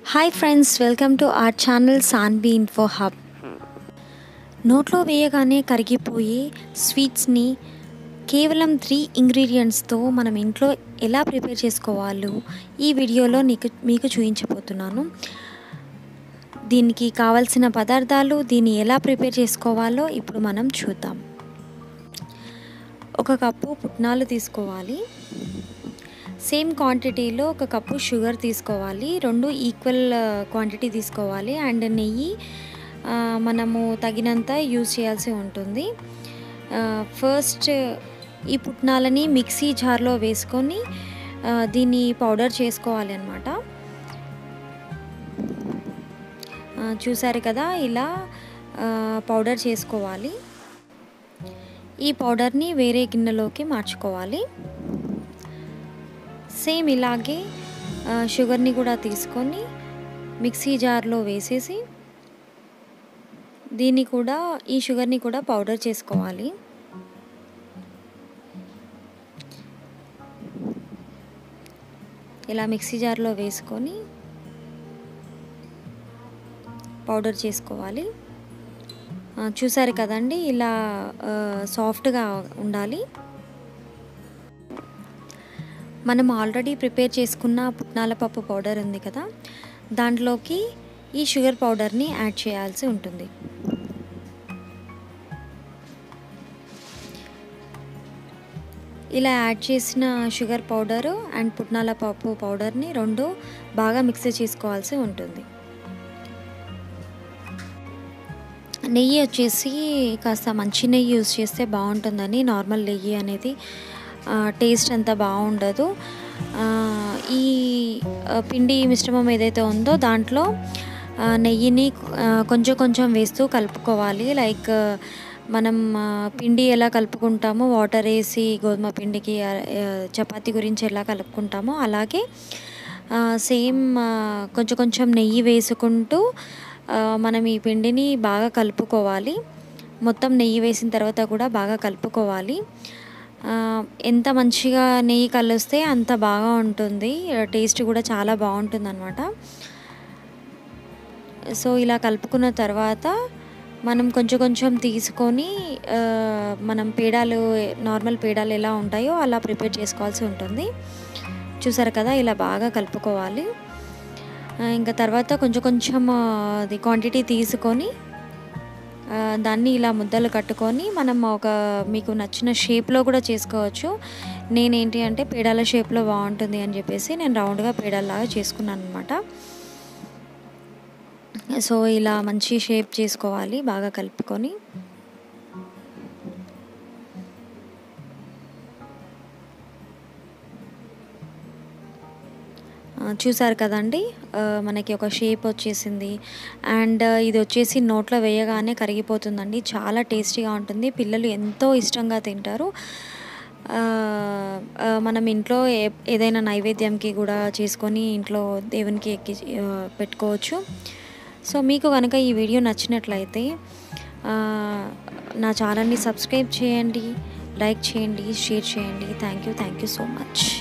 hi friends welcome to our channel Sanbee info hub నోట్లో వేయగానే కరిగిపోయే స్వీట్స్ని కేవలం త్రీ ఇంగ్రీడియంట్స్తో మనం ఇంట్లో ఎలా ప్రిపేర్ చేసుకోవాలో ఈ వీడియోలో నీకు మీకు చూపించబోతున్నాను దీనికి కావలసిన పదార్థాలు దీన్ని ఎలా ప్రిపేర్ చేసుకోవాలో ఇప్పుడు మనం చూద్దాం ఒక కప్పు పుట్నాలు తీసుకోవాలి సేమ్ క్వాంటిటీలో ఒక కప్పు షుగర్ తీసుకోవాలి రెండు ఈక్వల్ క్వాంటిటీ తీసుకోవాలి అండ్ నెయ్యి మనము తగినంత యూజ్ చేయాల్సి ఉంటుంది ఫస్ట్ ఈ పుట్నాలని మిక్సీ జార్లో వేసుకొని దీన్ని పౌడర్ చేసుకోవాలి అనమాట చూసారు కదా ఇలా పౌడర్ చేసుకోవాలి ఈ పౌడర్ని వేరే గిన్నెలోకి మార్చుకోవాలి సేమ్ ఇలాగే షుగర్ని కూడా తీసుకొని మిక్సీ జార్లో వేసేసి దీన్ని కూడా ఈ షుగర్ని కూడా పౌడర్ చేసుకోవాలి ఇలా మిక్సీ జార్లో వేసుకొని పౌడర్ చేసుకోవాలి చూసారు కదండి ఇలా సాఫ్ట్గా ఉండాలి మనం ఆల్రెడీ ప్రిపేర్ చేసుకున్న పుట్నాల పప్పు పౌడర్ ఉంది కదా దాంట్లోకి ఈ షుగర్ పౌడర్ని యాడ్ చేయాల్సి ఉంటుంది ఇలా యాడ్ చేసిన షుగర్ పౌడరు అండ్ పుట్నాల పప్పు పౌడర్ని రెండు బాగా మిక్స్ చేసుకోవాల్సి ఉంటుంది నెయ్యి వచ్చేసి కాస్త మంచి నెయ్యి యూజ్ చేస్తే బాగుంటుందని నార్మల్ నెయ్యి అనేది టేస్ట్ అంత బాగుండదు ఈ పిండి మిశ్రమం ఏదైతే ఉందో దాంట్లో నెయ్యిని కొంచెం కొంచెం వేస్తూ కలుపుకోవాలి లైక్ మనం పిండి ఎలా కలుపుకుంటామో వాటర్ వేసి గోధుమ పిండికి చపాతీ గురించి ఎలా కలుపుకుంటామో అలాగే సేమ్ కొంచెం కొంచెం నెయ్యి వేసుకుంటూ మనం ఈ పిండిని బాగా కలుపుకోవాలి మొత్తం నెయ్యి వేసిన తర్వాత కూడా బాగా కలుపుకోవాలి ఎంత మంచిగా నెయ్యి కలిస్తే అంత బాగా ఉంటుంది టేస్ట్ కూడా చాలా బాగుంటుంది అనమాట సో ఇలా కలుపుకున్న తర్వాత మనం కొంచెం కొంచెం తీసుకొని మనం పేడాలు నార్మల్ పేడాలు ఎలా ఉంటాయో అలా ప్రిపేర్ చేసుకోవాల్సి ఉంటుంది చూసారు కదా ఇలా బాగా కలుపుకోవాలి ఇంకా తర్వాత కొంచెం కొంచెం అది క్వాంటిటీ తీసుకొని దాన్ని ఇలా ముద్దలు కట్టుకొని మనం ఒక మీకు నచ్చిన షేప్లో కూడా చేసుకోవచ్చు నేనేంటి అంటే పేడాల షేప్లో బాగుంటుంది అని చెప్పేసి నేను రౌండ్గా పేడాలాగా చేసుకున్నాను అనమాట సో ఇలా మంచి షేప్ చేసుకోవాలి బాగా కలుపుకొని చూసారు కదండి మనకి ఒక షేప్ వచ్చేసింది అండ్ ఇది వచ్చేసి నోట్లో వేయగానే కరిగిపోతుందండి చాలా టేస్టీగా ఉంటుంది పిల్లలు ఎంతో ఇష్టంగా తింటారు మనం ఇంట్లో ఏదైనా నైవేద్యంకి కూడా చేసుకొని ఇంట్లో దేవునికి ఎక్కి పెట్టుకోవచ్చు సో మీకు కనుక ఈ వీడియో నచ్చినట్లయితే నా ఛానల్ని సబ్స్క్రైబ్ చేయండి లైక్ చేయండి షేర్ చేయండి thank you thank you so much